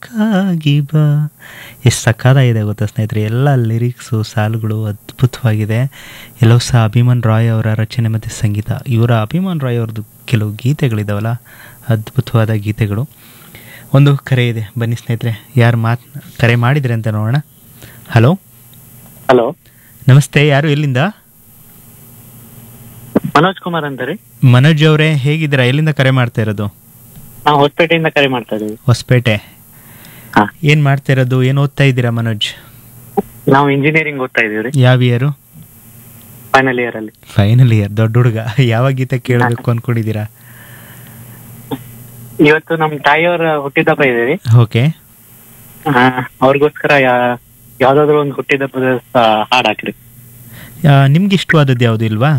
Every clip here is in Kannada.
ಬೇಕಾಗಿ ಬಾ ಎಷ್ಟು ಸಕ್ಕತ್ತಾಗಿದೆ ಗೊತ್ತಾ ಸ್ನೇಹಿತರೆ ಎಲ್ಲ ಲಿರಿಕ್ಸು ಸಾಲುಗಳು ಅದ್ಭುತವಾಗಿದೆ ಎಲ್ಲವೂ ಸಹ ಅಭಿಮನ್ ರಾಯ್ ಅವರ ರಚನೆ ಮತ್ತು ಸಂಗೀತ ಇವರ ಅಭಿಮನ್ ರಾಯ್ ಅವ್ರದ್ದು ಕೆಲವು ಗೀತೆಗಳಿದಾವಲ್ಲ ಅದ್ಭುತವಾದ ಗೀತೆಗಳು ಒಂದು ಕರೆ ಇದೆ ಬನ್ನಿ ಸ್ನೇಹಿತರೆ ಯಾರು ಮಾತ್ ಕರೆ ಮಾಡಿದ್ರೆ ಅಂತ ನೋಡೋಣ ಹಲೋ ಹಲೋ ನಮಸ್ತೆ ಯಾರು ಎಲ್ಲಿಂದ ಮನೋಜ್ ಕುಮಾರ್ ಅಂತ ರೀ ಮನೋಜ್ ಅವರೇ ಹೇಗಿದ್ದೀರಾ ಎಲ್ಲಿಂದ ಕರೆ ಮಾಡ್ತಾ ಇರೋದು ನಾವು ಹೊಸಪೇಟೆಯಿಂದ ಕರೆ ಮಾಡ್ತಾ ಇದೀವಿ ಹೊಸಪೇಟೆ ಹಾ. ಏನು ಮಾಡ್ತಾ ಇರೋದು ಏನು ಓದ್ತಾ ಇದ್ದೀರಾ ಮನೋಜ್ ನಾವು ಇಂಜಿನಿಯರಿಂಗ್ ಓದ್ತಾ ಇದೀವಿ ರೀ ಯಾವ ಇಯರು ಫೈನಲ್ ಇಯರ್ ಅಲ್ಲಿ ಫೈನಲ್ ಇಯರ್ ದೊಡ್ಡ ಹುಡುಗ ಯಾವ ಗೀತೆ ಕೇಳಬೇಕು ಅನ್ಕೊಂಡಿದ್ದೀರಾ ಇವತ್ತು ನಮ್ ತಾಯಿಯವರ ಹುಟ್ಟಿದಬ್ಬ ಇದೆ ರೀ ಓಕೆ ಆ, ಅವ್ರಿಗೋಸ್ಕರ ಯಾ- ಯಾವ್ದಾದ್ರು ಒಂದು ಹುಟ್ಟಿದಬ್ಬದ ಸ- ಹಾಡ್ ಹಾಕ್ರಿ ನಿಮ್ಗೆ ಇಷ್ಟವಾದದ್ದು ಯಾವುದು ಇಲ್ವಾ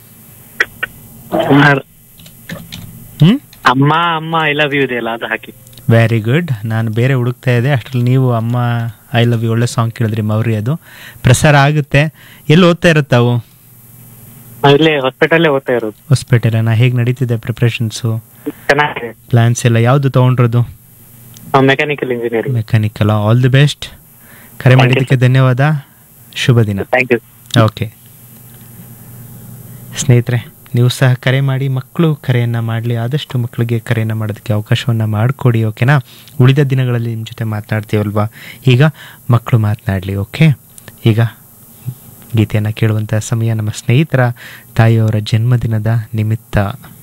ಹ್ಞೂ ಅಮ್ಮ ಅಮ್ಮ ಐ ಲವ್ ಯು ಇದೆಯಲ್ಲ ಅದು ಹಾಕಿ ವೆರಿ ಗುಡ್ ನಾನು ಬೇರೆ ಹುಡುಕ್ತಾ ಇದ್ದೆ ಅಷ್ಟರಲ್ಲಿ ನೀವು ಅಮ್ಮ ಐ ಲವ್ ಯು ಒಳ್ಳೆ ಸಾಂಗ್ ಕೇಳಿದ್ರಿ ಮೌರಿ ಅದು ಪ್ರಸಾರ ಆಗುತ್ತೆ ಎಲ್ಲಿ ಓದ್ತಾ ಇರುತ್ತೆ ತಾವು ನಾವ್ ಇಲ್ಲೇ ಹೊಸಪೇಟಲ್ಲೇ ಓದ್ತಾ ಇರೋದು ಹೊಸಪೇಟೆಲ್ಲ ನಾ ಹೇಗೆ ನಡೀತಿದೆ ಪ್ರಿಪ್ರೇಷನ್ಸು ಚೆನ್ನಾಗಿದೆ ಪ್ಲ್ಯಾನ್ಸ್ ಎಲ್ಲ ಯಾವುದು ತೊಗೊಂಡ್ರದು ನಾವು mechanical engineering mechanical all the best ಕರೆ you, ಮಾಡಿದ್ದಕ್ಕೆ ಧನ್ಯವಾದ ಶುಭ ದಿನ ಥ್ಯಾಂಕ್ ಯು ಓಕೆ ಸ್ನೇಹಿತರೆ ನೀವು ಸಹ ಕರೆ ಮಾಡಿ ಮಕ್ಕಳು ಕರೆಯನ್ನು ಮಾಡಲಿ ಆದಷ್ಟು ಮಕ್ಕಳಿಗೆ ಕರೆಯನ್ನು ಮಾಡೋದಕ್ಕೆ ಅವಕಾಶವನ್ನು ಮಾಡಿಕೊಡಿ ಓಕೆನಾ ಉಳಿದ ದಿನಗಳಲ್ಲಿ ನಿಮ್ಮ ಜೊತೆ ಮಾತನಾಡ್ತೀವಲ್ವಾ ಈಗ ಮಕ್ಕಳು ಮಾತನಾಡಲಿ ಓಕೆ ಈಗ ಗೀತೆಯನ್ನು ಕೇಳುವಂಥ ಸಮಯ ನಮ್ಮ ಸ್ನೇಹಿತರ ತಾಯಿಯವರ ಜನ್ಮದಿನದ ನಿಮಿತ್ತ